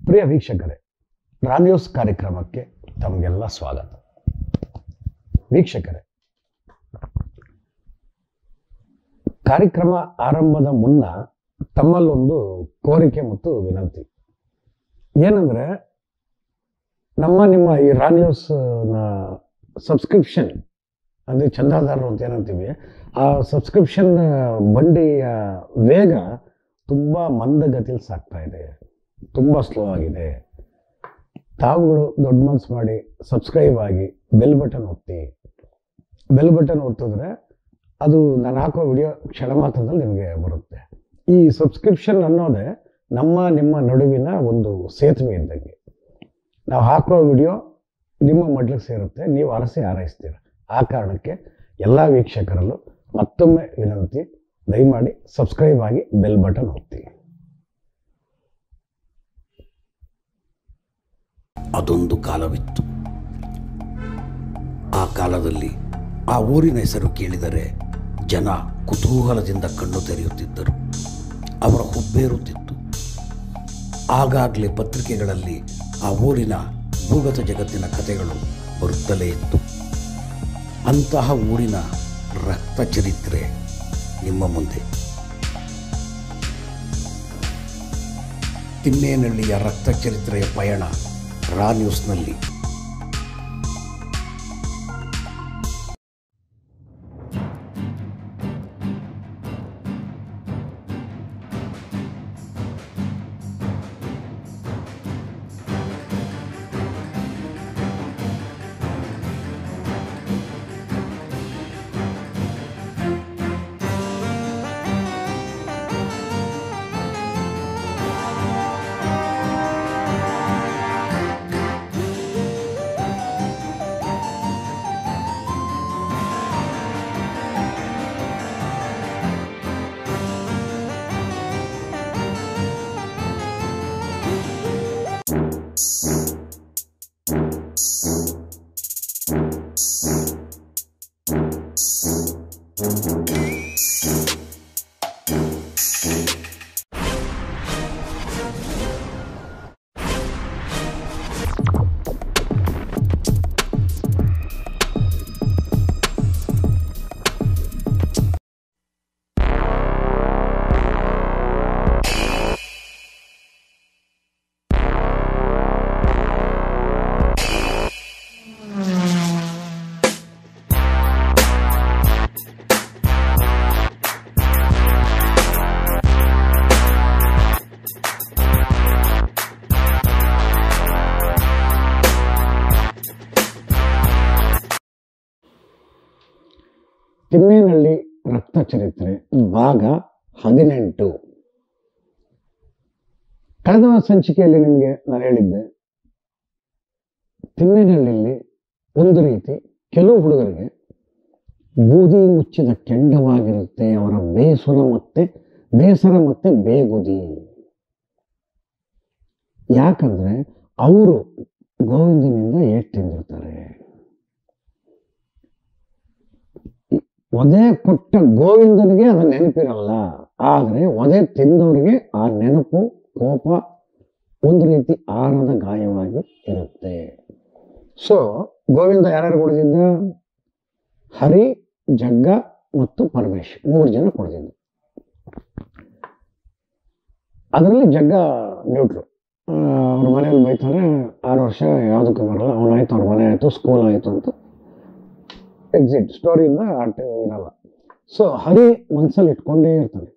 ಪ್ರಿಯ ವೀಕ್ಷಕರೇ ರಾನ್ಯೂಸ್ ಕಾರ್ಯಕ್ರಮಕ್ಕೆ ತಮಗೆಲ್ಲ ಸ್ವಾಗತ ವೀಕ್ಷಕರೇ ಕಾರ್ಯಕ್ರಮ ಆರಂಭದ ಮುನ್ನ ತಮ್ಮಲ್ಲೊಂದು ಕೋರಿಕೆ ಮತ್ತು ವಿನಂತಿ ಏನಂದ್ರೆ ನಮ್ಮ ನಿಮ್ಮ ಈ ರಾನ್ಯೂಸ್ ನ ಸಬ್ಸ್ಕ್ರಿಪ್ಷನ್ ಅಂದರೆ ಚಂದಾದಾರರು ಅಂತ ಏನಂತೀವಿ ಆ ಸಬ್ಸ್ಕ್ರಿಪ್ಷನ್ ಬಂಡಿಯ ವೇಗ ತುಂಬ ಮಂದಗತಿಯಲ್ಲಿ ಸಾಗ್ತಾ ಇದೆ ತುಂಬ ಸ್ಲೋ ಆಗಿದೆ ತಾವುಗಳು ದೊಡ್ಡ ಮನ್ಸು ಮಾಡಿ ಸಬ್ಸ್ಕ್ರೈಬ್ ಆಗಿ ಬೆಲ್ ಬಟನ್ ಒತ್ತಿ ಬೆಲ್ ಬಟನ್ ಒತ್ತಿದ್ರೆ ಅದು ನಾನು ಹಾಕೋ ವಿಡಿಯೋ ಕ್ಷಣ ಮಾತ್ರದಲ್ಲಿ ನಿಮಗೆ ಬರುತ್ತೆ ಈ ಸಬ್ಸ್ಕ್ರಿಪ್ಷನ್ ಅನ್ನೋದೇ ನಮ್ಮ ನಿಮ್ಮ ನಡುವಿನ ಒಂದು ಸೇತುವೆ ಇದ್ದಂಗೆ ನಾವು ಹಾಕೋ ವಿಡಿಯೋ ನಿಮ್ಮ ಮಡ್ಲಿಗೆ ಸೇರುತ್ತೆ ನೀವು ಅರಸಿ ಹಾರೈಸ್ತೀರ ಆ ಕಾರಣಕ್ಕೆ ಎಲ್ಲ ವೀಕ್ಷಕರಲ್ಲೂ ಮತ್ತೊಮ್ಮೆ ವಿನಂತಿ ದಯಮಾಡಿ ಸಬ್ಸ್ಕ್ರೈಬ್ ಆಗಿ ಬೆಲ್ ಬಟನ್ ಒತ್ತಿ ಅದೊಂದು ಕಾಲವಿತ್ತು ಆ ಕಾಲದಲ್ಲಿ ಆ ಊರಿನ ಹೆಸರು ಕೇಳಿದರೆ ಜನ ಕುತೂಹಲದಿಂದ ಕಣ್ಣು ತೆರೆಯುತ್ತಿದ್ದರು ಅವರ ಹುಬ್ಬೇರುತ್ತಿತ್ತು ಆಗಾಗಲೇ ಪತ್ರಿಕೆಗಳಲ್ಲಿ ಆ ಊರಿನ ಭೂಗತ ಜಗತ್ತಿನ ಕಥೆಗಳು ಬರುತ್ತಲೇ ಇತ್ತು ಅಂತಹ ಊರಿನ ರಕ್ತ ಚರಿತ್ರೆ ನಿಮ್ಮ ಮುಂದೆ ತಿಮ್ಮೇನಹಳ್ಳಿಯ ರಕ್ತ ಚರಿತ್ರೆಯ ಪಯಣ ರಾ ನ್ಯೂಸ್ನಲ್ಲಿ ತಿಮ್ಮೇನಹಳ್ಳಿ ರಕ್ತ ಚರಿತ್ರೆ ಭಾಗ ಹದಿನೆಂಟು ಕಳೆದ ಸಂಚಿಕೆಯಲ್ಲಿ ನಿಮಗೆ ನಾನು ಹೇಳಿದ್ದೆ ತಿಮ್ಮೇನಹಳ್ಳಿಯಲ್ಲಿ ಒಂದು ರೀತಿ ಕೆಲವು ಹುಡುಗರಿಗೆ ಬೂದಿ ಮುಚ್ಚಿದ ಕೆಂಡವಾಗಿರುತ್ತೆ ಅವರ ಬೇಸರ ಮತ್ತೆ ಬೇಸರ ಮತ್ತೆ ಬೇಗುದಿ ಯಾಕಂದ್ರೆ ಅವರು ಗೋವಿಂದನಿಂದ ಏಟ್ ತಿಂದಿರ್ತಾರೆ ಒದೆ ಕೊಟ್ಟ ಗೋವಿಂದನಿಗೆ ಅದು ನೆನಪಿರಲ್ಲ ಆದರೆ ಒದೆ ತಿಂದವರಿಗೆ ಆ ನೆನಪು ಕೋಪ ಒಂದು ರೀತಿ ಆರದ ಗಾಯವಾಗಿ ಇರುತ್ತೆ ಸೊ ಗೋವಿಂದ ಯಾರ್ಯಾರು ಕೊಡ್ತಿದ್ದ ಹರಿ ಜಗ್ಗ ಮತ್ತು ಪರಮೇಶ್ ಮೂರು ಜನ ಕೊಡ್ತಿದ್ದ ಅದರಲ್ಲಿ ಜಗ್ಗ ನ್ಯೂಟ್ರು ಅವ್ರ ಮನೇಲಿ ಬೈತಾರೆ ಆರು ವರ್ಷ ಯಾವುದಕ್ಕೂ ಬರಲ್ಲ ಅವನಾಯ್ತು ಅವ್ರ ಮನೆ ಆಯಿತು ಸ್ಕೂಲ್ ಆಯಿತು ಅಂತ ಎಕ್ಸಿಟ್ ಸ್ಟೋರಿಯಿಂದ ಅಟ್ ಇರಲ್ಲ ಸೊ ಹರಿ ಮನ್ಸಲ್ಲಿ ಇಟ್ಕೊಂಡೇ ಇರ್ತಾನೆ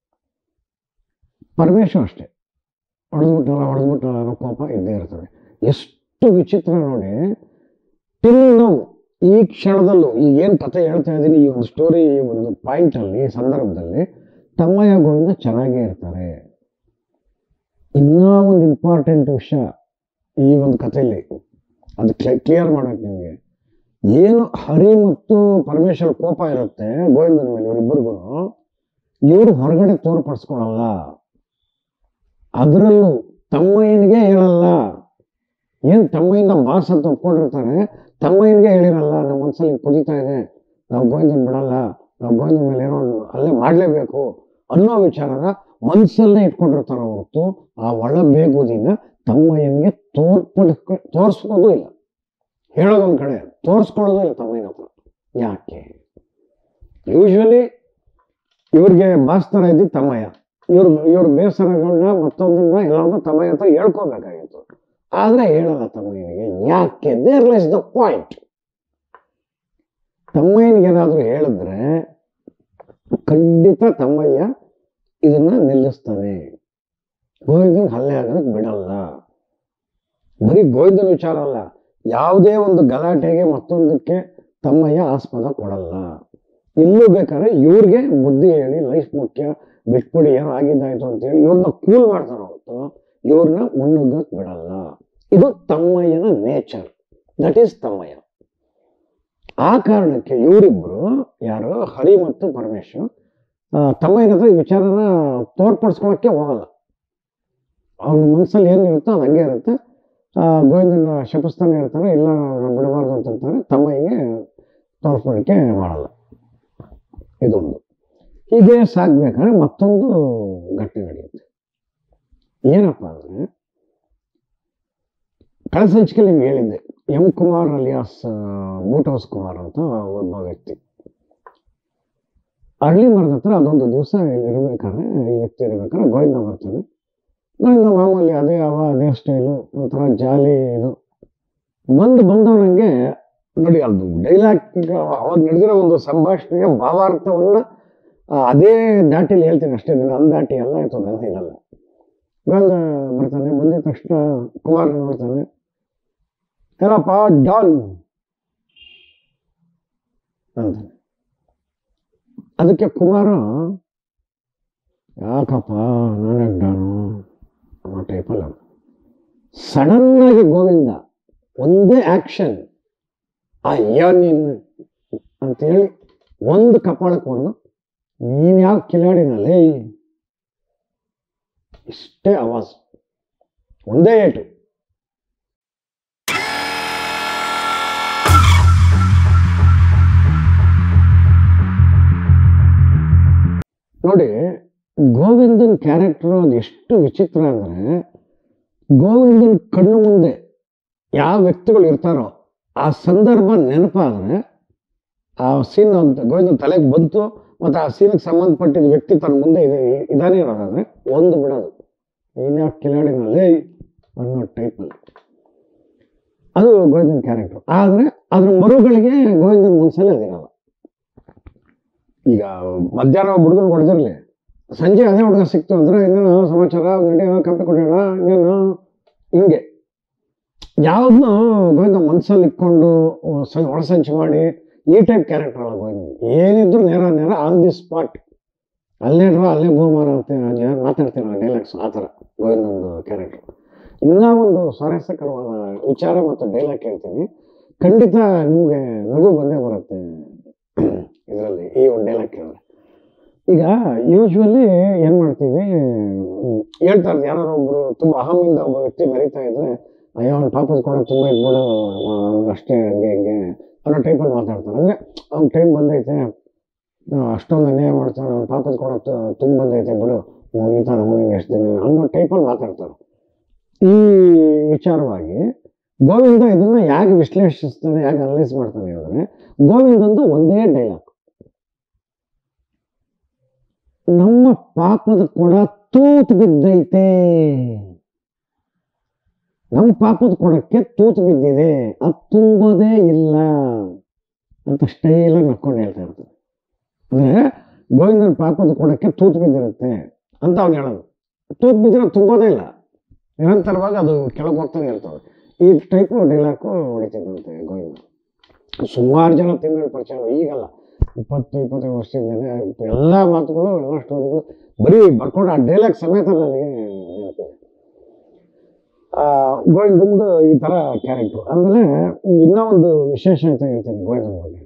ಪರಮೇಶ್ ಅಷ್ಟೇ ಹೊಡೆದ್ಬಿಟ್ಟಲ್ಲ ಹೊಡೆದ್ಬಿಟ್ಟಲ್ಲ ಅನ್ನೋ ಕೋಪ ಇದ್ದೇ ಇರ್ತದೆ ಎಷ್ಟು ವಿಚಿತ್ರ ನೋಡಿ ಟಿಲ್ ನಾವು ಈ ಕ್ಷಣದಲ್ಲೂ ಈಗ ಏನು ಕಥೆ ಹೇಳ್ತಾ ಇದ್ದೀನಿ ಈ ಒಂದು ಸ್ಟೋರಿ ಈ ಒಂದು ಪಾಯಿಂಟಲ್ಲಿ ಈ ಸಂದರ್ಭದಲ್ಲಿ ತಮ್ಮಯ್ಯ ಗೋವಿಂದ ಚೆನ್ನಾಗೇ ಇರ್ತಾರೆ ಇನ್ನೂ ಒಂದು ಇಂಪಾರ್ಟೆಂಟ್ ವಿಷಯ ಈ ಒಂದು ಕಥೆಯಲ್ಲಿ ಅದು ಕ್ಲಿಯರ್ ಮಾಡೋಕೆ ನಿಮಗೆ ಏನು ಹರಿ ಮತ್ತು ಪರಮೇಶ್ವರ ಕೋಪ ಇರುತ್ತೆ ಗೋವಿಂದನ ಮೇಲೆ ಇವರಿಬ್ಬರಿಗೂ ಇವರು ಹೊರಗಡೆ ತೋರ್ಪಡಿಸ್ಕೊಳಲ್ಲ ಅದರಲ್ಲೂ ತಮ್ಮಯ್ಯನಿಗೆ ಹೇಳಲ್ಲ ಏನು ತಮ್ಮಯ್ಯನ ಬಾಸ್ ಅಂತ ಒಪ್ಕೊಂಡಿರ್ತಾರೆ ತಮ್ಮಯ್ಯನಿಗೆ ಹೇಳಿರಲ್ಲ ನಮ್ಮ ಮನಸ್ಸಲ್ಲಿ ಕುದೀತಾ ಇದೆ ನಾವು ಗೋವಿಂದನ್ ಬಿಡಲ್ಲ ನಾವು ಗೋವಿಂದನ ಮೇಲೆ ಏನೋ ಒಂದು ಅಲ್ಲೇ ಮಾಡಲೇಬೇಕು ಅನ್ನೋ ವಿಚಾರನ ಮನಸ್ಸಲ್ಲೇ ಇಟ್ಕೊಂಡಿರ್ತಾರೆ ಹೊರತು ಆ ಒಳ ಬೇಗುದಿನ ತಮ್ಮಯ್ಯನಿಗೆ ತೋರ್ಪಡಿಸ್ಕೊ ತೋರಿಸ್ಕೋದು ಇಲ್ಲ ಹೇಳೋದೊಂದು ಕಡೆ ತೋರಿಸ್ಕೊಳ್ಳೋದು ಇಲ್ಲ ತಮ್ಮಯ್ಯನ ಹತ್ರ ಯಾಕೆ ಯೂಶ್ವಲಿ ಇವ್ರಿಗೆ ಮಾಸ್ತರ ಇದ್ದಿದ್ದು ತಮ್ಮಯ್ಯ ಇವ್ರ ಇವ್ರ ಬೇಸರಗಳನ್ನ ಮತ್ತೊಂದನ್ನ ಎಲ್ಲವನ್ನ ತಮ್ಮಯ್ಯ ಹತ್ರ ಹೇಳ್ಕೋಬೇಕಾಗಿತ್ತು ಆದರೆ ಹೇಳಲ್ಲ ತಮ್ಮಯ್ಯನಿಗೆ ಯಾಕೆ ದೇರ್ ಲೆಸ್ ದ ಪಾಯಿಂಟ್ ತಮ್ಮಯ್ಯನಿಗೆ ಏನಾದರೂ ಹೇಳಿದ್ರೆ ಖಂಡಿತ ತಮ್ಮಯ್ಯ ಇದನ್ನ ನಿಲ್ಲಿಸ್ತಾನೆ ಗೋವಿಂದನ್ ಹಲ್ಲೆ ಆಗೋದಕ್ಕೆ ಬಿಡಲ್ಲ ಬರೀ ಗೋವಿಂದನ ವಿಚಾರ ಅಲ್ಲ ಯಾವುದೇ ಒಂದು ಗಲಾಟೆಗೆ ಮತ್ತೊಂದಕ್ಕೆ ತಮ್ಮಯ್ಯ ಆಸ್ಪದ ಕೊಡಲ್ಲ ಇಲ್ಲೂ ಬೇಕಾದ್ರೆ ಇವ್ರಿಗೆ ಬುದ್ಧಿ ಹೇಳಿ ಲೈಫ್ ಮುಖ್ಯ ಬಿಟ್ಬಿಡಿ ಏನೋ ಆಗಿದ್ದಾಯ್ತು ಅಂತೇಳಿ ಇವ್ರನ್ನ ಕೂಲ್ ಮಾಡ್ತಾರೆ ಹೊರತು ಇವ್ರನ್ನ ಮುನ್ನುಗ್ಗಕ್ಕೆ ಬಿಡಲ್ಲ ಇದು ತಮ್ಮಯ್ಯನ ನೇಚರ್ ದಟ್ ಈಸ್ ತಮ್ಮಯ್ಯ ಆ ಕಾರಣಕ್ಕೆ ಇವರಿಬ್ಬರು ಯಾರು ಹರಿ ಮತ್ತು ಪರಮೇಶ್ವರ್ ಆ, ತಮ್ಮಯ್ಯನ ಹತ್ರ ಈ ವಿಚಾರನ ತೋರ್ಪಡಿಸ್ಕೊಳಕ್ಕೆ ಹೋಗಲ್ಲ ಅವ್ರ ಮನಸ್ಸಲ್ಲಿ ಏನಿರುತ್ತೋ ಅದು ಹಂಗೆ ಇರುತ್ತೆ ಆ, ಗೋವಿಂದನ ಶಪಿಸ್ತಾನೆ ಇರ್ತಾರೆ ಇಲ್ಲ ನಾವು ಬಿಡಬಾರ್ದು ಅಂತಂತಾರೆ ತಮ್ಮಯ್ಯಗೆ ತೋರಿಸ್ಕೊಳಕ್ಕೆ ಮಾಡಲ್ಲ ಇದೊಂದು ಹೀಗೆ ಸಾಗ್ಬೇಕಾದ್ರೆ ಮತ್ತೊಂದು ಘಟನೆ ನಡೆಯುತ್ತೆ ಏನಪ್ಪ ಅಂದರೆ ಕಳೆದ ಸಂಚಿಕೆಯಲ್ಲಿ ನಿಮ್ಗೆ ಹೇಳಿದ್ದೆ M Kumar alias boot house Kumar ಅಂತ ಒಬ್ಬ ವ್ಯಕ್ತಿ ಅರಳಿ ಮರದ ಹತ್ರ ಅದೊಂದು ದಿವಸ ಇರಬೇಕಾದ್ರೆ ಈ ವ್ಯಕ್ತಿ ಇರಬೇಕಾದ್ರೆ ಗೋವಿಂದ ಬರ್ತಾನೆ ಗೋವಿಂದ ಮಾಮೂಲಿ ಅದೇ ಅವ ಅದೇ ಸ್ಟೈಲು ಒಂಥರ ಜಾಲಿ ಇದು ಬಂದು ಬಂದವನಿಗೆ ನೋಡಿ ಅದು ಡೈಲಾಗ್ ಅವಾಗ ನಡೆದಿರೋ ಒಂದು ಸಂಭಾಷಣೆಯ ಭಾವಾರ್ಥವನ್ನ ಆ, ಅದೇ ದಾಟಿಲಿ ಹೇಳ್ತೀನಿ ಅಷ್ಟೇ ದಿನ ಅಂದ್ ದಾಟಿ ಎಲ್ಲ ಆಯ್ತು ಅದೆಲ್ಲ ಇದಲ್ಲ ಗೋವಿಂದ ಬರ್ತಾನೆ ಬಂದಿದ ತಕ್ಷಣ ಕುಮಾರ್ ನೋಡ್ತಾನೆ ಏನಪ್ಪ ಡಾನ್ ಅಂತಾನೆ ಅದಕ್ಕೆ ಕುಮಾರ ಯಾಕಪ್ಪ ನಾನೇ ಡಾನು ಅನ್ನೋ ಟೈಪಲ್ಲ ಸಡನ್ನಾಗಿ ಗೋವಿಂದ ಒಂದೇ ಆಕ್ಷನ್ ಅಯ್ಯೋ ನೀನು ಅಂತೇಳಿ ಒಂದು ಕಪಾಳಕ್ಕೆ ಹೊಡೆದು ನೀನು ಯಾವ ಕಿಲಾಡಿನಲ್ಲೇ ಇಷ್ಟೇ ಆವಾಜ್ ಒಂದೇ ಏಟು ನೋಡಿ ಗೋವಿಂದನ್ ಕ್ಯಾರೆಕ್ಟರ್ ಅದು ಎಷ್ಟು ವಿಚಿತ್ರ ಅಂದರೆ ಗೋವಿಂದನ್ ಕಣ್ಣು ಮುಂದೆ ಯಾವ ವ್ಯಕ್ತಿಗಳು ಇರ್ತಾರೋ ಆ ಸಂದರ್ಭ ನೆನಪಾದರೆ ಆ ಸೀನ್ ಅಂತ ಗೋವಿಂದನ್ ತಲೆಗೆ ಬಂತು ಮತ್ತು ಆ ಸೀನಿಗೆ ಸಂಬಂಧಪಟ್ಟಿದ್ದ ವ್ಯಕ್ತಿ ತನ್ನ ಮುಂದೆ ಇದೆ ಇದಾನೇ ಇರೋದಾದ್ರೆ ಒಂದು ಬಿಡೋದು ಇನ್ಯಾವ ಕಿಲಾಡಿನಲ್ಲಿ ಅನ್ನೋ ಟೈಪಲ್ಲಿ ಅದು ಗೋವಿಂದನ್ ಕ್ಯಾರೆಕ್ಟರ್ ಆದರೆ ಅದ್ರ ಮರುಗಳಿಗೆ ಗೋವಿಂದನ್ ಮನಸ್ಸಲ್ಲಿ ಅದಿರಲ್ಲ ಈಗ ಮಧ್ಯಾಹ್ನ ಒಬ್ಬ ಹುಡುಗನ ಹೊಡೆದಿರಲಿ ಸಂಜೆ ಅದೇ ಹುಡುಗ ಸಿಕ್ತು ಅಂದ್ರೆ ಇನ್ನೇನು ಸಮಾಚಾರ ನಡೆಯೋ ಕಂಪ್ನಿ ಕೊಡೋಣ ಇನ್ನೇನು ಹಿಂಗೆ ಯಾವ್ದನ್ನೂ ಗೋವಿಂದ ಮನಸ್ಸಲ್ಲಿ ಇಟ್ಕೊಂಡು ಸ- ಒಳಸಂಚು ಮಾಡಿ ಈ ಟೈಪ್ ಕ್ಯಾರೆಕ್ಟರ್ ಅಲ್ಲ ಗೋವಿಂದ ಏನಿದ್ರು ನೇರ ನೇರ ಆನ್ ದಿ ಸ್ಪಾಟ್ ಅಲ್ಲೇ ಡ್ರಾ ಅಲ್ಲೇ ಬಹುಮಾನ ಅಂತ ಯಾರು ಮಾತಾಡ್ತೀರಲ್ಲ ಡೈಲಾಗ್ಸ್ ಆ ಥರ ಗೋವಿಂದೊಂದು ಕ್ಯಾರೆಕ್ಟರ್ ಇನ್ನೂ ಒಂದು ಸ್ವಾರಸ್ಯಕರವಾದ ವಿಚಾರ ಮತ್ತು ಡೈಲಾಗ್ ಹೇಳ್ತೀನಿ ಖಂಡಿತ ನಿಮಗೆ ನಗು ಬಂದೇ ಬರುತ್ತೆ ಇದರಲ್ಲಿ ಈ ಒಂದು ಡೈಲಾಗ್ ಕೇಳಿದ್ರೆ ಈಗ ಯೂಶ್ವಲಿ ಏನು ಮಾಡ್ತೀವಿ ಹ್ಮ್, ಹೇಳ್ತಾರೆ ಯಾರೋ ಒಬ್ರು ತುಂಬ ಅಹಮಿಂದ ಒಬ್ಬ ವ್ಯಕ್ತಿ ಮೆರೀತಾ ಇದ್ರೆ ಅಯ್ಯೋ ಅವ್ನ ಪಾಪದ ಕೂಡ ತುಂಬ ಇದ್ಬಿಡು ಅವ್ನಿಗೆ ಅಷ್ಟೇ ಹಂಗೆ ಹಿಂಗೆ ಅನ್ನೋ ಟೈಪಲ್ಲಿ ಮಾತಾಡ್ತಾರೆ ಅಂದರೆ ಅವ್ನ ಟೈಮ್ ಬಂದೈತೆ ಆ, ಅಷ್ಟೊಂದು ಅನ್ಯಾಯ ಮಾಡ್ತಾನೆ ಅವ್ನ ಪಾಪದ ಕೂಡ ತುಂಬ ಬಂದೈತೆ ಬಿಡು ಮುಗಿತಾ ನಮಗೆ ಎಷ್ಟು ದಿನ ಅನ್ನೋ ಟೈಪಲ್ಲಿ ಮಾತಾಡ್ತಾರೆ ಈ ವಿಚಾರವಾಗಿ ಗೋವಿಂದ ಇದನ್ನ ಹೇಗೆ ವಿಶ್ಲೇಷಿಸ್ತಾನೆ ಹೇಗೆ ಅನಲೈಸ್ ಮಾಡ್ತಾನೆ ಅಂದರೆ ಗೋವಿಂದಂದು ಒಂದೇ ಡೈಲಾಗ್ ನಮ್ಮ ಪಾಪದ ಕೊಡ ತೂತು ಬಿದ್ದೈತೆ ನಮ್ಮ ಪಾಪದ ಕೊಡಕ್ಕೆ ತೂತು ಬಿದ್ದಿದೆ ಅದು ತುಂಬೋದೇ ಇಲ್ಲ ಅಂತ ಸ್ಟೈಲಾಗಿ ನಕ್ಕೊಂಡು ಹೇಳ್ತಾ ಇರ್ತಾರೆ ಅಂದರೆ ಗೋವಿಂದನ ಪಾಪದ ಕೊಡಕ್ಕೆ ತೂತು ಬಿದ್ದಿರುತ್ತೆ ಅಂತ ಅವ್ನು ಹೇಳೋದು ತೂತು ಬಿದ್ದಿರೋ ತುಂಬೋದೇ ಇಲ್ಲ ನಿರಂತರವಾಗಿ ಅದು ಕೆಳಗೆ ಹೋಗ್ತಾನೆ ಇರ್ತವೆ ಈ ಟೈಪು ಡೈಲಾಗು ಹೊಡಿತಿದ್ದಂತೆ ಗೋವಿಂದ ಸುಮಾರು ಜನ ತಿಂಗಳ ಪರಿಚಯ ಈಗಲ್ಲ ಇಪ್ಪತ್ತು ಇಪ್ಪತ್ತೈದು ವರ್ಷದಿಂದಲೇ ಎಲ್ಲ ಮಾತುಗಳು ಎಲ್ಲ ಸ್ಟೋರಿಗಳು ಬರೀ ಬರ್ಕೊಂಡು ಆ ಡೈಲಾಗ್ ಸಮೇತ ನನಗೆ ನೆನಪಿದೆ ಆ, ಗೋವಿಂದಂದು ಈ ಥರ ಕ್ಯಾರೆಕ್ಟ್ರು ಆಮೇಲೆ ಇನ್ನೂ ಒಂದು ವಿಶೇಷ ಅಂತ ಹೇಳ್ತೀನಿ ಗೋವಿಂದನ ಬಗ್ಗೆ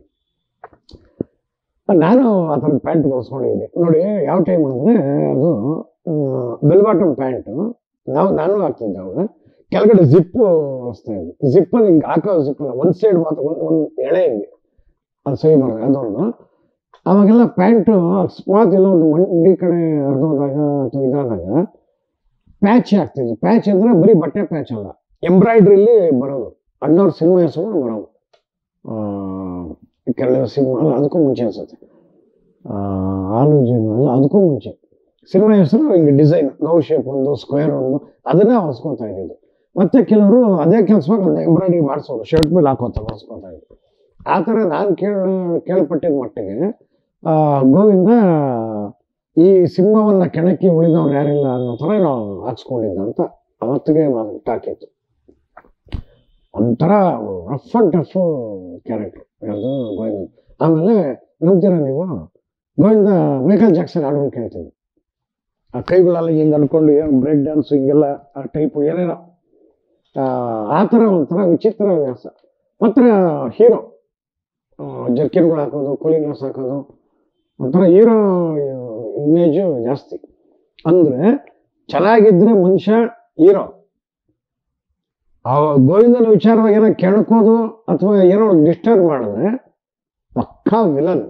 ನಾನು ಆ ಥರದ ಪ್ಯಾಂಟ್ ಹೊಲ್ಸ್ಕೊಂಡಿದ್ದೀನಿ ನೋಡಿ ಯಾವ ಟೈಮ್ ಅಂದರೆ ಅದು ಬೆಲ್ ಬಾಟಮ್ ಪ್ಯಾಂಟು ನಾವು ನಾನು ಹಾಕ್ತಿದ್ದೆ ಅವಾಗ ಕೆಳಗಡೆ ಜಿಪ್ಪು ಹೊಲಿಸ್ತಾ ಇದ್ದೆ ಜಿಪ್ಪಲ್ಲಿ ಹಿಂಗೆ ಹಾಕೋ ಜಿಪ್ಪಲ್ಲ ಒಂದು ಸೈಡ್ ಮಾತ್ರ ಒಂದು ಒಂದು ಎಳೆ ಹಿಂಗೆ ಅದು ಸೈ ಬರೋದು ಅದೊಂದು ಅವಾಗೆಲ್ಲ ಪ್ಯಾಂಟು ಅಕಸ್ಮಾತ್ ಎಲ್ಲ ಒಂದು ಮಂಡಿ ಕಡೆ ಹರಿದೋದಾಗ ಅಥವಾ ಇದಾದಾಗ ಪ್ಯಾಚ್ ಆಗ್ತಿದ್ವಿ ಪ್ಯಾಚ್ ಅಂದ್ರೆ ಬರೀ ಬಟ್ಟೆ ಪ್ಯಾಚ್ ಅಲ್ಲ ಎಂಬ್ರಾಯ್ಡ್ರಿಲಿ ಬರೋದು ಅಣ್ಣವ್ರ ಸಿನಿಮಾ ಹೆಸರು ಬರೋದು ಆ, ಕೆಲವು ಸಿನಿಮಾ ಅಲ್ಲ ಅದಕ್ಕೂ ಮುಂಚೆ ಅನ್ಸುತ್ತೆ ಆ, ಆಲು ಜೀನು ಅಲ್ಲ ಅದಕ್ಕೂ ಮುಂಚೆ ಸಿನಿಮಾ ಹೆಸರು ಹಿಂಗೆ ಡಿಸೈನ್ ಲವ್ ಶೇಪ್ ಒಂದು ಸ್ಕ್ವೇರ್ ಒಂದು ಅದನ್ನೇ ಹೊಸ್ಕೊತಾ ಇದ್ದಿದ್ದು ಮತ್ತೆ ಕೆಲವರು ಅದೇ ಕೆಲಸವಾಗಿ ಒಂದು ಎಂಬ್ರಾಯ್ಡ್ರಿ ಮಾಡಿಸೋರು ಶರ್ಟ್ ಮೇಲೆ ಹಾಕೋತಾರೆ ಹೊಸ್ಕೊತಾ ಇದ್ರು ಆ ಥರ ನಾನು ಕೇಳ ಕೇಳ್ಪಟ್ಟಿದ್ದ ಮಟ್ಟಿಗೆ ಆ, ಗೋವಿಂದ ಈ ಸಿಂಹವನ್ನ ಕೆಣಕಿ ಉಳಿದವ್ರು ಯಾರಿಲ್ಲ ಅನ್ನೋ ಥರ ನಾವು ಹಾಕ್ಸ್ಕೊಂಡಿದ್ದ ಅಂತ ಅವತ್ತಿಗೆ ಟಾಕ್ ಇತ್ತು ಒಂಥರ ರಫ್ ಅಂಡ್ ಟಫ್ ಕ್ಯಾರೆಕ್ಟರ್ ಯಾವುದು ಗೋವಿಂದ ಆಮೇಲೆ ನಂಬ್ತೀರಾ ನೀವು ಗೋವಿಂದ ಮೈಕಲ್ ಜಾಕ್ಸನ್ ಹಾಡುಗಳು ಕೇಳ್ತಿದ್ದೆ ಆ ಕೈಗಳೆಲ್ಲ ಹಿಂಗೆ ಅನ್ಕೊಂಡು ಏನು ಬ್ರೇಕ್ ಡ್ಯಾನ್ಸ್ ಹಿಂಗೆಲ್ಲ ಆ ಟೈಪು ಏನೇನೋ ಆ, ಆ ಥರ ಒಂಥರ ವಿಚಿತ್ರ ವ್ಯಾಸ ಮಾತ್ರ ಹೀರೋ ಜರ್ಕಿನ್ಗಳು ಹಾಕೋದು ಕೂಲಿಂಗ್ ಗ್ಲಾಸ್ ಹಾಕೋದು ಒಂಥರ ಹೀರೋ ಇಮೇಜು ಜಾಸ್ತಿ ಅಂದರೆ ಚೆನ್ನಾಗಿದ್ರೆ ಮನುಷ್ಯ ಹೀರೋ ಆ ಗೋವಿಂದನ ವಿಚಾರವಾಗಿ ಏನೋ ಕೆಣಕೋದು ಅಥವಾ ಏನೋ ಡಿಸ್ಟರ್ಬ್ ಮಾಡಿದ್ರೆ ಪಕ್ಕಾ villain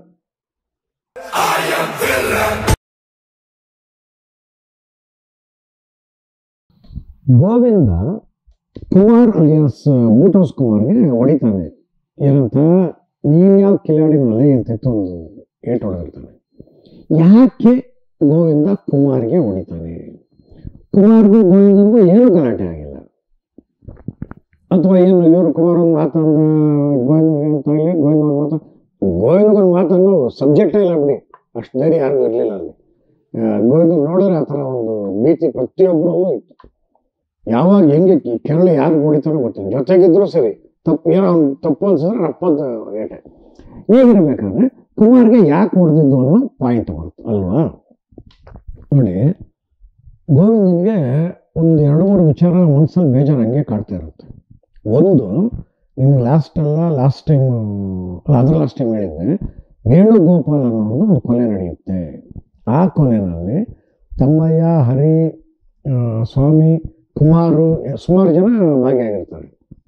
Govinda Kumar alias boot house ಕುಮಾರ್ಗೆ ಹೊಡಿತಾನೆ ಏನಂತ ನೀನ್ ಯಾವ ಕಿಲಾಡಿನಲ್ಲಿ ಅಂತಿತ್ತು ಒಂದು ಏಟ್ ಹೊಡೆದಿರ್ತಾನೆ ಯಾಕೆ ಗೋವಿಂದ ಕುಮಾರ್ಗೆ ಹೊಡಿತಾನೆ ಕುಮಾರ್ಗೂ ಗೋವಿಂದನಿಗೂ ಏನು ಗಲಾಟೆ ಆಗಿಲ್ಲ ಅಥವಾ ಏನು ಇವರು ಕುಮಾರ್ ಒಂದು ಮಾತಂದ ಗೋವಿಂದ ಅಂತೇಳಿ ಗೋವಿಂದ ಒಂದು ಮಾತು ಗೋವಿಂದಗೊಂದು ಮಾತನ್ನು ಸಬ್ಜೆಕ್ಟೇ ಇಲ್ಲ ಬಿಡಿ ಅಷ್ಟು ಧೈರ್ಯ ಯಾರಿಗೂ ಇರಲಿಲ್ಲ ಅಲ್ಲಿ ಆ, ಗೋವಿಂದ ನೋಡಿದ್ರೆ ಆ ಥರ ಒಂದು ಭೀತಿ ಪ್ರತಿಯೊಬ್ಬರಲ್ಲೂ ಇತ್ತು ಯಾವಾಗ ಹೆಂಗೆ ಕಿ- ಕೆರಳು ಯಾರು ಹೊಡಿತಾರೋ ಗೊತ್ತಿಲ್ಲ ಜೊತೆಗಿದ್ರು ಸರಿ ತಪ್ಪು ಏನೋ ಅವ್ನು ತಪ್ಪು ಅನ್ಸಿದ್ರೆ ರಪ್ಪದ ಏಟೆ ಹೀಗಿರ್ಬೇಕಾದ್ರೆ ಕುಮಾರ್ಗೆ ಯಾಕೆ ಹೊಡೆದಿದ್ದು ಅನ್ನೋ ಪಾಯಿಂಟ್ ಬರುತ್ತೆ ಅಲ್ವಾ ನೋಡಿ ಗೋವಿಂದನಿಗೆ ಒಂದು ಎರಡು ಮೂರು ವಿಚಾರ ಮನ್ಸಲ್ಲಿ ಬೇಜಾರು ಹಂಗೆ ಕಾಡ್ತಾ ಇರುತ್ತೆ ಒಂದು ನಿಮ್ಗೆ ಲಾಸ್ಟ್ ಅಲ್ಲ ಲಾಸ್ಟ್ ಟೈಮ್ ಅಲ್ಲ ಅದ್ರ ಲಾಸ್ಟ್ ಟೈಮ್ ಹೇಳಿದ್ದೆ ವೇಣುಗೋಪಾಲ್ ಅನ್ನೋದು ಒಂದು ಕೊಲೆ ನಡೆಯುತ್ತೆ ಆ ಕೊಲೆನಲ್ಲಿ ತಮ್ಮಯ್ಯ ಹರಿ ಆ, ಸ್ವಾಮಿ ಕುಮಾರು ಸುಮಾರು ಜನ ಭಾಗಿಯಾಗಿರ್ತಾರೆ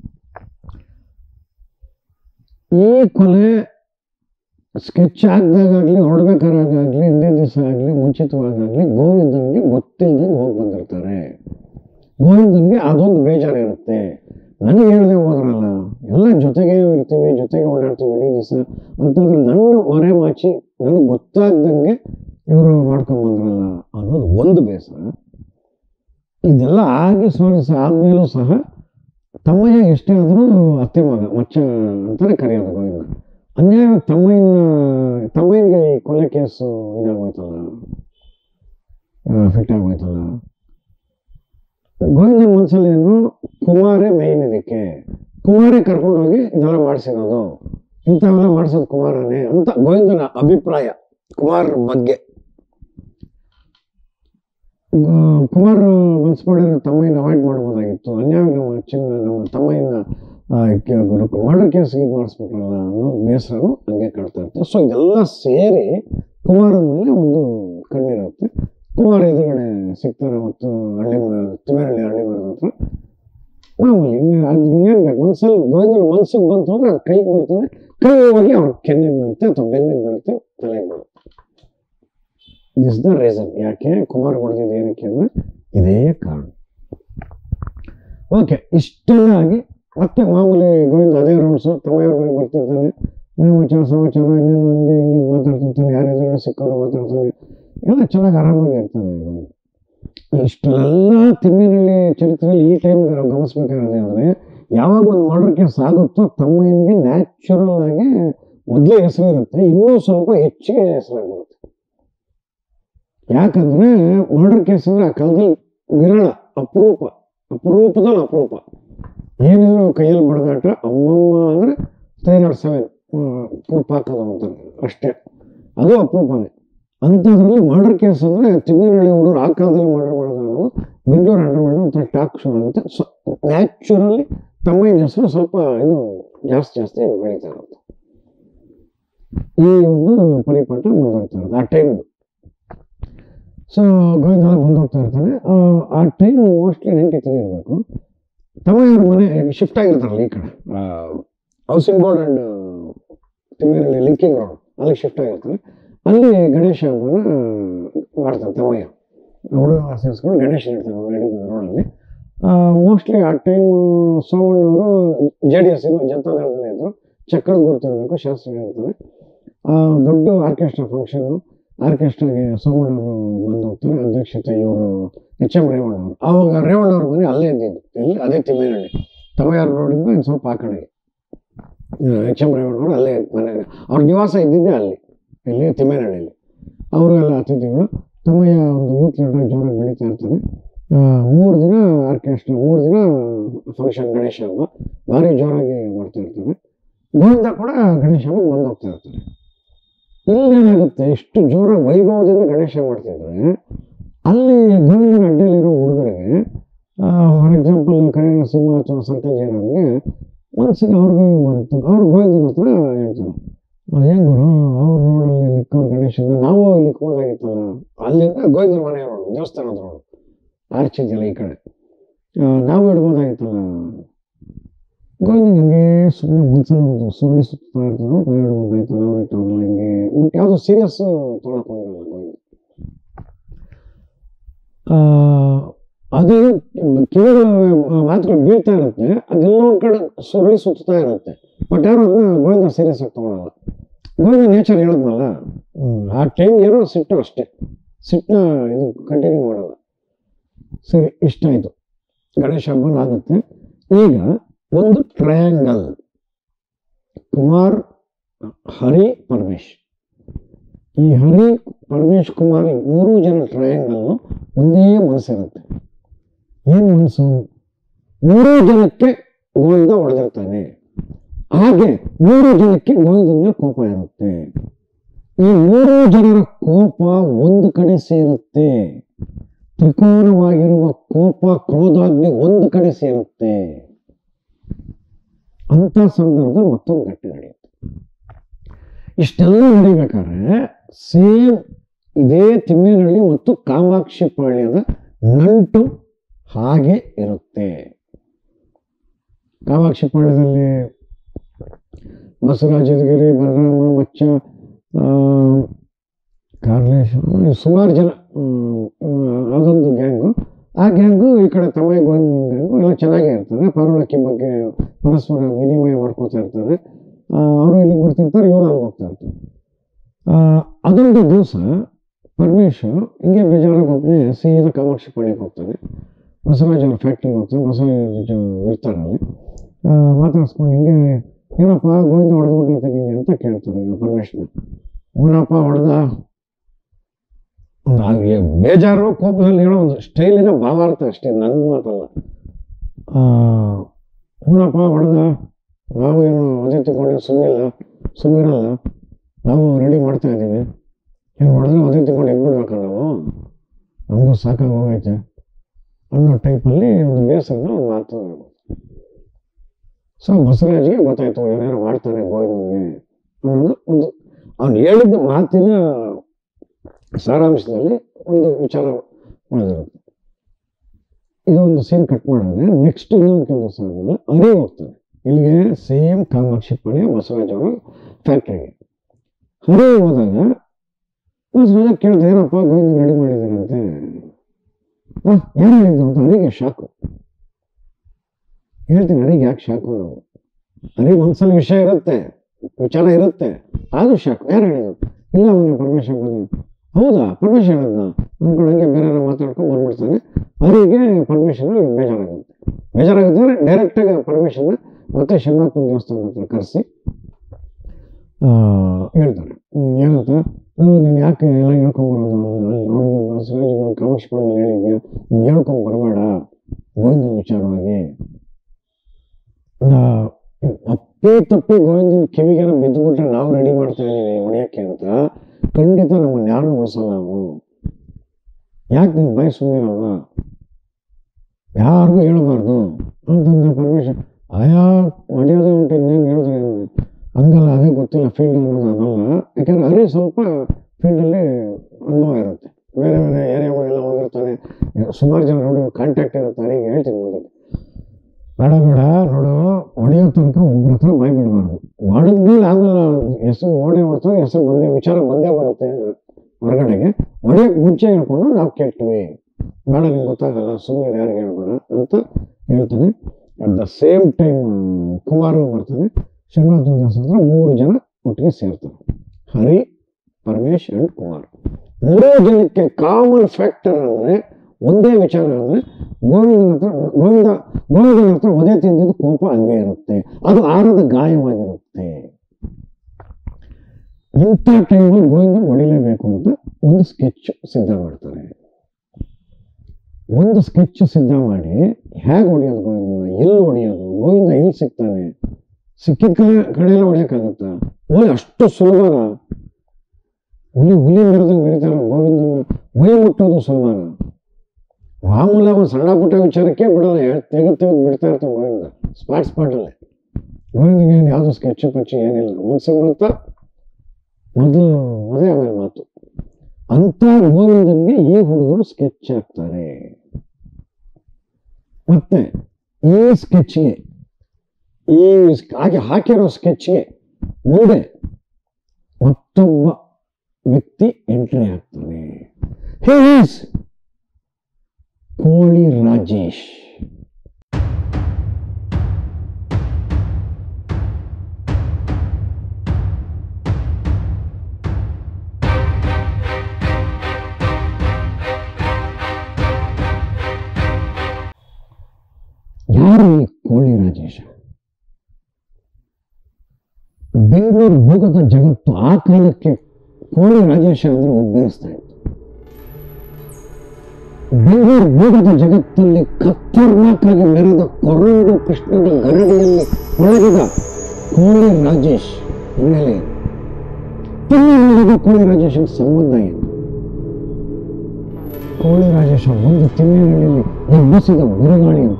ಈ ಕೊಲೆ ಸ್ಕೆಚ್ ಹಾಕ್ದಾಗಲಿ ಹೊರಡ್ಬೇಕಾರಾಗಲಿ ಹಿಂದಿನ ದಿವಸ ಆಗಲಿ ಮುಂಚಿತವಾಗಲಿ ಗೋವಿಂದನಿಗೆ ಗೊತ್ತಿಲ್ಲದಂಗೆ ಹೋಗಿ ಬಂದಿರ್ತಾರೆ ಗೋವಿಂದನಿಗೆ ಅದೊಂದು ಬೇಜಾರಿರುತ್ತೆ ನನಗೆ ಹೇಳ್ದೆ ಹೋದ್ರಲ್ಲ ಎಲ್ಲ ಜೊತೆಗೆ ಇರ್ತೀವಿ ಜೊತೆಗೆ ಓಡಾಡ್ತೀವಿ ಇಡೀ ದಿವಸ ಅಂತಂದ್ರೆ ನನ್ನ ಹೊರೆ ಮಾಚಿ ನನಗೆ ಗೊತ್ತಾಗ್ದಂಗೆ ಇವರು ಮಾಡ್ಕೊಂಬಂದ್ರಲ್ಲ ಅನ್ನೋದು ಒಂದು ಬೇಸರ ಇದೆಲ್ಲ ಆಗಿ ಸುಮಾರು ದಿವಸ ಆದಮೇಲೂ ಸಹ ತಮ್ಮಯ್ಯ ಎಷ್ಟೇ ಆದರೂ ಅತ್ತೆ ಮಗ ಮಚ್ಚ ಅಂತಾನೆ ಕರೆಯೋದು ಗೋವಿಂದ ಅನ್ಯಾಯವಾಗಿ ತಮ್ಮಯ್ಯನ ತಮ್ಮಯ್ಯನಿಗೆ ಈ ಕೊಲೆ ಕೇಸು ಇದಾಗೋಯ್ತಲ್ಲ ಫಿಟ್ ಆಗೋಯ್ತಲ್ಲ ಗೋವಿಂದನ ಮನಸ್ಸಲ್ಲಿ ಏನು ಕುಮಾರೇ ಮೇಯ್ನ್ ಇದಕ್ಕೆ ಕುಮಾರೇ ಕರ್ಕೊಂಡೋಗಿ ಇದೆಲ್ಲ ಮಾಡಿಸಿರೋದು ಇಂಥವೆಲ್ಲ ಮಾಡಿಸೋದು ಕುಮಾರನೇ ಅಂತ ಗೋವಿಂದನ ಅಭಿಪ್ರಾಯ ಕುಮಾರ್ ಬಗ್ಗೆ ಗೋ- ಕುಮಾರ್ ಮನ್ಸು ಮಾಡಿದ್ರೆ ತಮ್ಮಯ್ಯನ ಅವಾಯ್ಡ್ ಮಾಡ್ಬೋದಾಗಿತ್ತು ಅನ್ಯಾಯ ನಮ್ಮ ಚಿನ್ನ ನಮ್ಮ ತಮ್ಮಯ್ಯನ ಮರ್ಡರ್ ಕೇಸ್ಗೆ ಇದು ಮಾಡಿಸ್ಬಿಟ್ರಲ್ಲ ಅನ್ನೋ ಬೇಸರನು ಹಂಗೆ ಕಾಡ್ತಾ ಇರುತ್ತೆ ಸೊ ಇದೆಲ್ಲ ಸೇರಿ ಕುಮಾರನ ಮೇಲೆ ಒಂದು ಕಣ್ಣಿರುತ್ತೆ ಕುಮಾರ್ ಎದುರುಗಡೆ ಸಿಗ್ತಾರೆ ಮತ್ತು ಹಳ್ಳಿ ಮರ ತಿಮ್ಮರಳ್ಳಿ ಹಳ್ಳಿ ಮರದ ಹತ್ರ ಮಾಮೂಲಿ ಹಿಂಗೆ ಅದು ಇನ್ನೇನು ಬೇಕು ಮನ್ಸಲ್ಲಿ ಗೋವಿಂದನ ಮನ್ಸಿಗೆ ಬಂತು ಅಂದ್ರೆ ಅದು ಕೈಗೆ ಬರ್ತದೆ ಕೈ ಹೋಗಿ ಅವ್ರ ಕೆನ್ನೆಗೆ ಬೀಳುತ್ತೆ ಅಥವಾ ಬೆನ್ನಿಗೆ ಬೀಳುತ್ತೆ ತಲೆಗೆ ಬೀಳುತ್ತೆ ದಿಸ್ ದ ರೀಸನ್ ಯಾಕೆ ಕುಮಾರ್ ಹೊಡೆದಿದ್ದು ಏನಕ್ಕೆ ಅಂದರೆ ಇದೇ ಕಾರಣ ಓಕೆ ಇಷ್ಟೆಲ್ಲ ಆಗಿ ಮತ್ತೆ ಮಾಮೂಲಿ ಗೋವಿಂದ ಅದೇ ರೌಂಡ್ಸು ತಮ್ಮಯ್ಯವ್ರ ಮನೆಗೆ ಬರ್ತಿರ್ತಾನೆ ನೀವು ಸಮಾಚಾರ ಸಮಾಚಾರ ಇನ್ನೇನು ಹಂಗೆ ಹಿಂಗೆ ಮಾತಾಡ್ತಿರ್ತಾನೆ ಯಾರ ಎದುರುಗಡೆ ಸಿಕ್ಕವರು ಮಾತಾಡ್ತಾನೆ ಎಲ್ಲ ಚೆನ್ನಾಗಿ ಆರಾಮಾಗಿ ಇರ್ತಾನೆ ಗೋವಿಂದ ಇಷ್ಟೆಲ್ಲ ತಿಮ್ಮಿನಹಳ್ಳಿ ಚರಿತ್ರೆಯಲ್ಲಿ ಈ ಟೈಮ್ ಗಮನಿಸ್ಬೇಕಾಗಿದೆ ಅಂದರೆ ಯಾವಾಗ ಒಂದು ಮರ್ಡರ್ ಕೇಸ್ ಆಗುತ್ತೋ ತಮ್ಮಯ್ಯನಿಗೆ ನ್ಯಾಚುರಲ್ ಆಗಿ ಮೊದಲೇ ಹೆಸರು ಇರುತ್ತೆ ಇನ್ನೂ ಸ್ವಲ್ಪ ಹೆಚ್ಚಿಗೆ ಹೆಸರಾಗ್ಬಿಡುತ್ತೆ ಯಾಕಂದ್ರೆ ಮರ್ಡರ್ ಕೇಸ್ ಅಂದ್ರೆ ಆ ಕಾಲದಲ್ಲಿ ವಿರಳ ಅಪರೂಪ ಅಪರೂಪದಲ್ಲಿ ಅಪರೂಪ ಏನಿದ್ರು ಕೈಯಲ್ಲಿ ಬಡದಾಟ ಅಮ್ಮಮ್ಮ ಅಂದ್ರೆ ತ್ರೀ ನಾಟ್ ಸೆವೆನ್ ಕೂಪ್ ಹಾಕೋದು ಅಂತಾರೆ ಅಷ್ಟೇ ಅದು ಅಪರೂಪನೇ ಅಂಥದ್ರಲ್ಲಿ ಮರ್ಡರ್ ಕೇಸ್ ಅಂದರೆ ತಿಮ್ಮಿನಹಳ್ಳಿ ಹುಡುಗರು ಆ ಕಾಲದಲ್ಲಿ ಮರ್ಡರ್ ಮಾಡೋದು ಅನ್ನೋದು ಬೆಂಗಳೂರು ಅಂಡರ್ ವರ್ಲ್ಡ್ ಒಂಥರ ಟಾಕ್ ಶೋ ಆಗುತ್ತೆ ಸೊ ನ್ಯಾಚುರಲಿ ತಮ್ಮಯ್ಯನ ಹೆಸರು ಸ್ವಲ್ಪ ಇದು ಜಾಸ್ತಿ ಜಾಸ್ತಿ ಬೆಳೀತಾ ಇರುತ್ತೆ ಈ ಒಂದು ಪರಿಪಾಠ ಮುಂದುವರಿತಾ ಇರುತ್ತೆ ಆ ಟೈಮ್ದು ಸೊ ಗೋವಿಂದ ಬಂದು ಹೋಗ್ತಾ ಇರ್ತಾನೆ ಆ, ಆ ಟೈಮ್ ಮೋಸ್ಟ್ಲಿ ನೈಂಟಿ ತ್ರೀ ಇರಬೇಕು ತಮ್ಮಯ್ಯವ್ರ ಮನೆ ಶಿಫ್ಟ್ ಆಗಿರ್ತಾರಲ್ಲ ಈ ಕಡೆ ಹೌಸಿಂಗ್ ಬೋರ್ಡ್ ಆ್ಯಂಡ್ ತಿಮ್ಮಿನಲ್ಲಿ ಲಿಂಕಿಂಗ್ ರೋಡ್ ಅಲ್ಲಿ ಶಿಫ್ಟ್ ಆಗಿರ್ತಾನೆ ಅಲ್ಲಿ ಗಣೇಶ ಹಬ್ಬನ ಮಾಡ್ತಾನೆ ತಮ್ಮಯ್ಯ ಹುಡುಗ ಸೇರಿಸ್ಕೊಂಡು ಗಣೇಶ ಇಡ್ತಾರೆ ನಡೀತದೆ ರೋಡಲ್ಲಿ ಮೋಸ್ಟ್ಲಿ ಆ ಟೈಮ್ ಸೋಮಣ್ಣವರು ಜೆ ಡಿ ಎಸ್ ಇನ್ನು ಜನತಾದಳದಲ್ಲೇ ಇದ್ದರು ಚಕ್ರದ ಗುರುತಿರಬೇಕು ಶಾಸ್ತ್ರ ಇರ್ತದೆ ಆ, ದೊಡ್ಡ ಆರ್ಕೆಸ್ಟ್ರಾ ಫಂಕ್ಷನ್ನು ಆರ್ಕೆಸ್ಟ್ರಾಗೆ ಸೋಮಣ್ಣವರು ಬಂದು ಹೋಗ್ತಾರೆ ಅಧ್ಯಕ್ಷತೆ ಇವರು ಎಚ್ ಎಂ ರೇವಣ್ಣವರು ಆವಾಗ ರೇವಣ್ಣವ್ರ ಮನೆ ಅಲ್ಲೇ ಇದ್ದಿದ್ದು ಎಲ್ಲಿ ಅದೇ ತಿಮ್ಮೇನಹಳ್ಳಿ ತಮಯಾರ್ ರೋಡಿಂದ ಇನ್ನು ಸ್ವಲ್ಪ ಆ ಕಡೆಗೆ ಎಚ್ ಎಂ ರೇವಣ್ಣವರು ಅಲ್ಲೇ ಮನೆ ಅವ್ರ ನಿವಾಸ ಇದ್ದಿದ್ದೇ ಅಲ್ಲಿ ಇಲ್ಲಿ ತಿಮ್ಮೇನಹಳ್ಳಿಯಲ್ಲಿ ಅವರು ಎಲ್ಲ ಅತಿಥಿಗಳು ತಮ್ಮಯ್ಯ ಒಂದು ಯೂತ್ ಲೀಡರ್ ಜೋರಾಗಿ ಬೆಳೀತಾ ಇರ್ತಾರೆ ಆ, ಮೂರು ದಿನ ಆರ್ಕೆಸ್ಟ್ರಾ ಮೂರು ದಿನ ಫಂಕ್ಷನ್ ಗಣೇಶ ಹಬ್ಬ ಭಾರಿ ಜೋರಾಗಿ ಮಾಡ್ತಾ ಇರ್ತಾರೆ ಗೋವಿಂದ ಕೂಡ ಗಣೇಶ ಹಬ್ಬಕ್ಕೆ ಬಂದು ಹೋಗ್ತಾ ಇರ್ತಾರೆ ಇಲ್ಲೇನಾಗುತ್ತೆ ಇಷ್ಟು ಜೋರಾಗಿ ವೈಭವದಿಂದ ಗಣೇಶ ಮಾಡ್ತಿದ್ರೆ ಅಲ್ಲಿ ಗೋವಿಂದನ ಅಡ್ಡಲ್ಲಿರೋ ಹುಡುಗರಿಗೆ ಫಾರ್ ಎಕ್ಸಾಂಪಲ್ ಕಡೆ ಸಿಂಹ ಅಥವಾ ಸರ್ಕಲ್ ಜಯರಾಮ್ಗೆ ಮನಸ್ಸಿಗೆ ಅವ್ರಿಗೂ ಬಂತು ಅವ್ರು ಗೋವಿಂದನ ಹತ್ರ ಹೇಳ್ತಾರೆ ಆ, ಏನ್ ಗುರು ಅವ್ರ ರೋಡಲ್ಲಿ ಲಿಕ್ಕವ್ರು ಗಣೇಶನ ನಾವು ಲಿಕ್ಬೋದಾಗಿತ್ತಲ್ಲ ಅಲ್ಲಿಂದ ಗೋವಿಂದನ ಮನೆ ರೋಡು ದೇವಸ್ಥಾನದ ರೋಡು ಆರ್ಚ್ ಇದೆಯಲ್ಲ ಈ ಕಡೆ ಆ, ನಾವು ಇಡ್ಬೋದಾಗಿತ್ತಲ್ಲ ಗೋವಿಂದ ಹಂಗೆ ಸುಮ್ಮನೆ ಮನ್ಸಲ್ಲಿ ಒಂದು ಸುರುಳಿ ಸುತ್ತಾ ಇರ್ತದೆ ಭಯ ಇಡ್ಬೋದಾಗಿತ್ತಲ್ಲ ಅವ್ರು ಇಟ್ಟವ್ರಲ್ಲ ಹಿಂಗೆ ಉಂಟು ಯಾವುದೋ ಸೀರಿಯಸ್ ತೊಗೊಳಕ್ ಹೋಗಿರಲ್ಲ ಗೋವಿಂದ ಆ, ಅದು ಕಿವಿಗಳ ಮಾತುಗಳು ಬೀಳ್ತಾ ಇರುತ್ತೆ ಅದೆಲ್ಲ ಒಂದು ಕಡೆ ಸುರುಳಿ ಸುತ್ತಾ ಇರುತ್ತೆ ಬಟ್ ಯಾರು ಅದನ್ನ ಗೋವಿಂದ ಸೀರಿಯಸ್ ಆಗಿ ತೊಗೊಳಲ್ಲ ಗೋವಿಂದ ನೇಚರ್ ಹೇಳಿದ್ನಲ್ಲ ಹ್ಮ್, ಆ ಟೈಮ್ ಏನೋ ಸಿಟ್ಟು ಅಷ್ಟೇ ಸಿಟ್ಟನ್ನ ಇದು ಕಂಟಿನ್ಯೂ ಮಾಡಲ್ಲ ಸರಿ ಇಷ್ಟ ಆಯಿತು ಗಣೇಶ ಹಬ್ಬ ಆಗುತ್ತೆ ಈಗ ಒಂದು ಟ್ರಯಾಂಗಲ್ ಕುಮಾರ್ ಹರಿ ಪರಮೇಶ್ ಈ ಹರಿ ಪರಮೇಶ್ ಕುಮಾರ್ ಈ ಮೂರು ಜನ ಟ್ರಯಾಂಗಲ್ ಒಂದೇ ಮನಸ್ಸಿರುತ್ತೆ ಏನು ಮನಸ್ಸು ಮೂರೂ ಜನಕ್ಕೆ ಗೋವಿಂದ ಹೊಡೆದಿರ್ತಾನೆ ಹಾಗೆ ಮೂರು ಜನಕ್ಕೆ ಗೋವಿಂದನ ಮೇಲೆ ಕೋಪ ಇರುತ್ತೆ ಈ ಮೂರು ಜನರ ಕೋಪ ಒಂದು ಕಡೆ ಸೇರುತ್ತೆ ತ್ರಿಕೋನವಾಗಿರುವ ಕೋಪ ಕ್ರೋಧಾಗ್ನಿ ಒಂದು ಕಡೆ ಸೇರುತ್ತೆ ಅಂತ ಸಂದರ್ಭದಲ್ಲಿ ಮತ್ತೊಂದು ಘಟನೆ ನಡೆಯುತ್ತೆ ಇಷ್ಟೆಲ್ಲ ನಡಿಬೇಕಾದ್ರೆ ಸೇಮ್ ಇದೇ ತಿಮ್ಮೇನಹಳ್ಳಿ ಮತ್ತು ಕಾಮಾಕ್ಷಿ ಪಾಳ್ಯದ ನಂಟು ಹಾಗೆ ಇರುತ್ತೆ ಕಾಮಾಕ್ಷಿ ಪಾಳ್ಯದಲ್ಲಿ ಬಸವರಾಜ ಯದಗಿರಿ ಬಲರಾಮ ಮಚ್ಚ ಆ, ಕಾರ್ಲೇಶ್ ಸುಮಾರು ಜನ ಹ್ಮ್, ಹ್ಮ್, ಅದೊಂದು ಗ್ಯಾಂಗು ಆ ಗ್ಯಾಂಗು ಈ ಕಡೆ ತಮಯ ಗೋವಿಂದ ಗ್ಯಾಂಗು ಎಲ್ಲ ಚೆನ್ನಾಗೇ ಇರ್ತದೆ ಪರವಳಕ್ಕಿ ಬಗ್ಗೆ ಪರಸ್ಪರ ವಿನಿಮಯ ಮಾಡ್ಕೋತಾ ಇರ್ತಾರೆ ಅವರು ಇಲ್ಲಿಗೆ ಬರ್ತಿರ್ತಾರೆ ಇವರು ಅಲ್ಲಿಗೆ ಹೋಗ್ತಾ ಇರ್ತಾರೆ ಆ, ಅದೊಂದು ದಿವಸ ಪರಮೇಶ್ ಹಿಂಗೆ ಬೇಜಾರಾಗಿ ಹೋಗ್ತಾನೆ ಸೀದಾ ಕಾಮಾಕ್ಷಿ ಪಾಳ್ಯಕ್ಕೆ ಹೋಗ್ತಾನೆ ಬಸವರಾಜ್ ಅವ್ರ ಫ್ಯಾಕ್ಟ್ರಿಗೆ ಹೋಗ್ತಾನೆ ಬಸವರಾಜ್ ಇರ್ತಾರೆ ಅಲ್ಲಿ ಆ, ಮಾತಾಡ್ಸ್ಕೊಂಡು ಹಿಂಗೆ ಏನಪ್ಪ ಗೋವಿಂದ ಹೊಡೆದ್ಬಿಟ್ಟಿರ್ತೀನಿ ನಿಂಗೆ ಅಂತ ಕೇಳ್ತಾರೆ ಈಗ ಪರಮೇಶ್ನ ಹೂನಪ್ಪ ಹೊಡೆದ ಹಾಗೆ ಬೇಜಾರು ಕೋಪದಲ್ಲಿ ಹೇಳೋ ಒಂದು ಸ್ಟೈಲಿನ ಭಾವಾರ್ಥ ಅಷ್ಟೇ ನನ್ನ ಮಾತಲ್ಲ ಆ, ಹೂನಪ್ಪ ಹೊಡೆದ ನಾವು ಏನು ಅದೇ ತಗೊಂಡು ಸುಮ್ಮನಿಲ್ಲ ಸುಮ್ಮನಿರಲ್ಲ ನಾವು ರೆಡಿ ಮಾಡ್ತಾ ಇದ್ದೀವಿ ಏನು ಹೊಡೆದ್ರೆ ಅದೇ ತಗೊಂಡು ಎದ್ಬಿಡ್ಬೇಕಲ್ಲ ನಾವು ನಮಗೂ ಸಾಕಾಗಿ ಹೋಗೈತೆ ಅನ್ನೋ ಟೈಪಲ್ಲಿ ಒಂದು ಬೇಸರದ ಒಂದು ಮಾತು ಸೊ ಬಸವರಾಜ್ಗೆ ಗೊತ್ತಾಯ್ತು ಇವನೇನೋ ಮಾಡ್ತಾನೆ ಗೋವಿಂದನಿಗೆ ಅನ್ನೋದು ಒಂದು ಅವನು ಹೇಳಿದ ಮಾತಿನ ಸಾರಾಂಶದಲ್ಲಿ ಒಂದು ವಿಚಾರ ಉಳಿದಿರುತ್ತೆ ಇದೊಂದು ಸೀನ್ ಕಟ್ ಮಾಡಿದ್ರೆ ನೆಕ್ಸ್ಟ್ ಇನ್ನೊಂದು ಕೆಲಸ ಆದಮೇಲೆ ಅದೇ ಹೋಗ್ತಾನೆ ಇಲ್ಲಿಗೆ ಸೇಮ್ ಕಾಮಾಕ್ಷಿ ಪಾಳ್ಯ ಬಸವರಾಜ್ ಅವರ ಫ್ಯಾಕ್ಟ್ರಿಗೆ ಹರಿ ಹೋದಾಗ ಬಸವರಾಜ ಕೇಳ್ದೆ ಏನಪ್ಪ ಗೋವಿಂದ ರೆಡಿ ಮಾಡಿದ್ದೀರಂತೆ ಆ ಯಾರು ಹೇಳಿದ್ದು ಅಂತ ಹರಿಗೆ ಶಾಕು ಹೇಳ್ತೀನಿ ಹರಿಗೆ ಯಾಕೆ ಶಾಕು ನಾವು ಹರಿಗೆ ಒಂದ್ಸಲ ವಿಷಯ ಇರುತ್ತೆ ವಿಚಾರ ಇರುತ್ತೆ ಆದ್ರೂ ಶಾಕು ಯಾರು ಹೇಳಿದ್ರು ಇಲ್ಲ ಅವನಿಗೆ ಪರಮೇಶ್ವರ್ ಬಂದ ಹೌದಾ ಪರಮೇಶ್ ಹೇಳಿದ್ನ ಅಂದ್ಕೊಂಡು ಹಂಗೆ ಬೇರೆ ಮಾತಾಡ್ಕೊಂಡು ಬಂದ್ಬಿಡ್ತಾನೆ ಅವರಿಗೆ ಪರಮೇಶ್ವರ ಬೇಜಾರಾಗುತ್ತೆ ಬೇಜಾರಾಗುತ್ತೆ ಅಂದರೆ ಡೈರೆಕ್ಟಾಗಿ ಪರಮೇಶ್ವರನ ಮತ್ತೆ ಶರಣಪ್ಪನ ದೇವಸ್ಥಾನ ಹತ್ರ ಕರೆಸಿ ಹೇಳ್ತಾರೆ ಹ್ಮ್, ಏನಂತ ನೀನು ಯಾಕೆ ಎಲ್ಲ ಹೇಳ್ಕೊಂಬರೋದು ಅವನಿಗೆ ಬಸವರಾಜಿಗೆ ಕಾಮಾಕ್ಷಿಪುರದಲ್ಲಿ ಹೇಳಿದ್ಯಾ ನೀನು ಹೇಳ್ಕೊಂಡು ಬರಬೇಡ ಗೋವಿಂದನ ವಿಚಾರವಾಗಿ ನಾ- ಅಪ್ಪೇ ತಪ್ಪಿ ಗೋವಿಂದನ ಕಿವಿಗೆಲ್ಲ ಬಿದ್ದುಬಿಟ್ರೆ ನಾವು ರೆಡಿ ಮಾಡ್ತಾ ಇದ್ದೀವಿ ಹೊಡೆಯೋಕ್ಕೆ ಅಂತ ಖಂಡಿತ ನಮ್ಮನ್ನು ಯಾರು ಉಳಿಸಲ್ಲ ನಾವು ಯಾಕೆ ನಿನ್ನ ಬಾಯಿ ಸುಮ್ಮನಿರಲ್ವಾ ಯಾರಿಗೂ ಹೇಳಬಾರ್ದು ಅಂತಂದ ಪರಮೇಶ್ವರ್ ಆಯಾ ಹೊಡೆಯೋದೇ ಉಂಟು ಇನ್ನೇನು ಹೇಳಿದ್ರೆ ಏನು? ಹಂಗಲ್ಲ ಅದೇ ಗೊತ್ತಿಲ್ಲ ಫೀಲ್ಡ್ ಅನ್ನೋದು ಅದಲ್ಲ ಯಾಕಂದ್ರೆ ಅದೇ ಸ್ವಲ್ಪ ಫೀಲ್ಡಲ್ಲಿ ಅನುಭವ ಇರುತ್ತೆ ಬೇರೆ ಬೇರೆ ಏರಿಯಾಗಳೆಲ್ಲ ಹೋಗಿರ್ತಾನೆ ಸುಮಾರು ಜನ ನೋಡಿ ಕಾಂಟ್ಯಾಕ್ಟ್ ಇರುತ್ತೆ ನನಗೆ ಹೇಳ್ತೀನಿ ಮುಂದೆ ಬೇಡ ಬೇಡ ನೋಡು ಹೊಡೆಯೋ ತನಕ ಒಬ್ಬರ ಹತ್ರ ಬಾಯ್ ಬಿಡಬಾರ್ದು ಹೊಡೆದ್ಮೇಲೆ ಆಮೇಲೆ ಹೆಸರು ಓಡೇ ಹೊಡ್ತಾರೆ ಹೆಸರು ಬಂದೇ ವಿಚಾರ ಬಂದೇ ಬರುತ್ತೆ ಹೊರಗಡೆಗೆ ಹೊಡೆಯೋಕೆ ಮುಂಚೆ ಹೇಳ್ಕೊಂಡು ನಾವು ಕೇಳ್ತೀವಿ ಬೇಡ ನಿಂಗೆ ಗೊತ್ತಾಗಲ್ಲ ಸುಮ್ಮನೆ ಯಾರಿಗೆ ಹೇಳ್ಬೇಡ ಅಂತ ಹೇಳ್ತಾನೆ at the same time Kumar ಬರ್ತಾನೆ ಶರಣಾರ್ಥಿ ದಾಸ್ ಹತ್ರ ಮೂರು ಜನ ಒಟ್ಟಿಗೆ ಸೇರ್ತಾರೆ ಹರಿ ಪರಮೇಶ್ ಆ್ಯಂಡ್ ಕುಮಾರ್ ಮೂರೂ ಜನಕ್ಕೆ ಕಾಮನ್ ಫ್ಯಾಕ್ಟರ್ ಅಂದರೆ ಒಂದೇ ವಿಚಾರ ಅಂದರೆ ಗೋವಿಂದನ ಹತ್ರ ಗೋವಿಂದ ಗೋವಿಂದನ ಹತ್ರ ಒದೆ ತಿಂದಿದ್ದು ಕೋಪ ಹಂಗೆ ಇರುತ್ತೆ ಅದು ಆರದ ಗಾಯವಾಗಿರುತ್ತೆ ಇಂಥ ಟೈಮಲ್ಲಿ ಗೋವಿಂದ ಹೊಡಿಲೇಬೇಕು ಅಂತ ಒಂದು ಸ್ಕೆಚ್ ಸಿದ್ಧ ಮಾಡ್ತಾರೆ ಒಂದು ಸ್ಕೆಚ್ ಸಿದ್ಧ ಮಾಡಿ ಹೇಗೆ ಹೊಡೆಯೋದು ಗೋವಿಂದನ ಎಲ್ಲಿ ಹೊಡೆಯೋದು ಗೋವಿಂದ ಎಲ್ಲಿ ಸಿಗ್ತಾನೆ ಸಿಕ್ಕಿದ ಕಡೆ ಕಡೆಯೆಲ್ಲ ಹೊಡೆಯೋಕ್ಕಾಗುತ್ತಾ ಹುಲಿ ಅಷ್ಟು ಸುಲಭನ ಹುಲಿ ಹುಲಿ ಮೆರೆದಂಗೆ ಮೆರಿತಾರ ಗೋವಿಂದನ ಮೈ ಮುಟ್ಟೋದು ಸುಲಭನ ಮಾಮೂಲ ಒಂದು ಸಣ್ಣ ಪುಟ್ಟ ವಿಚಾರಕ್ಕೆ ಬಿಡಲ್ಲ ತೆಗೆದು ತೆಗೆದು ಬಿಡ್ತಾ ಇರ್ತಾನೆ ಗೋವಿಂದ ಸ್ಪಾಟ್ ಸ್ಪಾಟಲ್ಲೇ ಗೋವಿಂದಗೆ ಏನು ಯಾವುದೋ ಸ್ಕೆಚ್ ಪಚ್ಚು ಏನಿಲ್ಲ ಮನ್ಸಿಗೆ ಬಂತ ಮೊದಲು ಅದೇ ಆಮೇಲೆ ಮಾತು ಅಂತ ಗೋವಿಂದನ್ಗೆ ಈ ಹುಡುಗರು ಸ್ಕೆಚ್ ಹಾಕ್ತಾರೆ ಮತ್ತೆ ಈ ಸ್ಕೆಚ್ಗೆ ಈ ಹಾಗೆ ಹಾಕಿರೋ ಸ್ಕೆಚ್ಗೆ ಮುಂದೆ ಮತ್ತೊಬ್ಬ ವ್ಯಕ್ತಿ ಎಂಟ್ರಿ ಆಗ್ತಾನೆ ಹೇ ಈಸ್ ಕೋಳಿ ರಾಜೇಶ್ ಯಾರು ಈ ಕೋಳಿ ರಾಜೇಶ ಬೆಂಗಳೂರು ಭೂಗತ ಜಗತ್ತು ಆ ಕಾಲಕ್ಕೆ ಕೋಳಿ ರಾಜೇಶ ಅಂದ್ರೆ ಉದ್ಭವಿಸ್ತಾ ಇತ್ತು ಬೆಂಗಳೂರು ಭೂಗತ ಜಗತ್ತಲ್ಲಿ ಖತರ್ನಾಕಾಗಿ ಮೆರೆದ ಕೊರಡು ಕೃಷ್ಣನ ಗರಡಿಯಲ್ಲಿ ಒಳಗಿದ ಕೋಳಿ ರಾಜೇಶ್ ಹಿನ್ನೆಲೆ ತಿಮ್ಮನಿಗೆ ಕೋಳಿ ರಾಜೇಶನ ಸಂಬಂಧ ಏನು ಕೋಳಿ ರಾಜೇಶ ಒಂದು ತಿಮ್ಮಿನಲ್ಲಿ ಎಬ್ಬಿಸಿದ ಬಿರುಗಾಳಿ ಅಂತ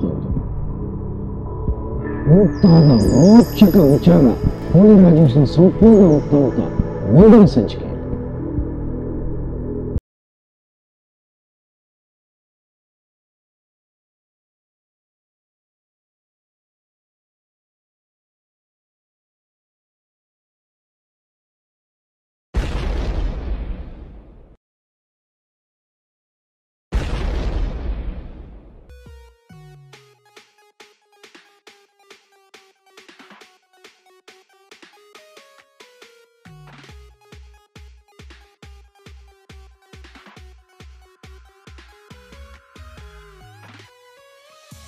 ಮುಂತಾದ ರೋಚಕ ವಿಚಾರ ಕೋಳಿ ರಾಜೇಶನ ಸಂಪೂರ್ಣ ವೃತ್ತಾಂತ ಮುಂದಿನ ಸಂಚಿಕೆ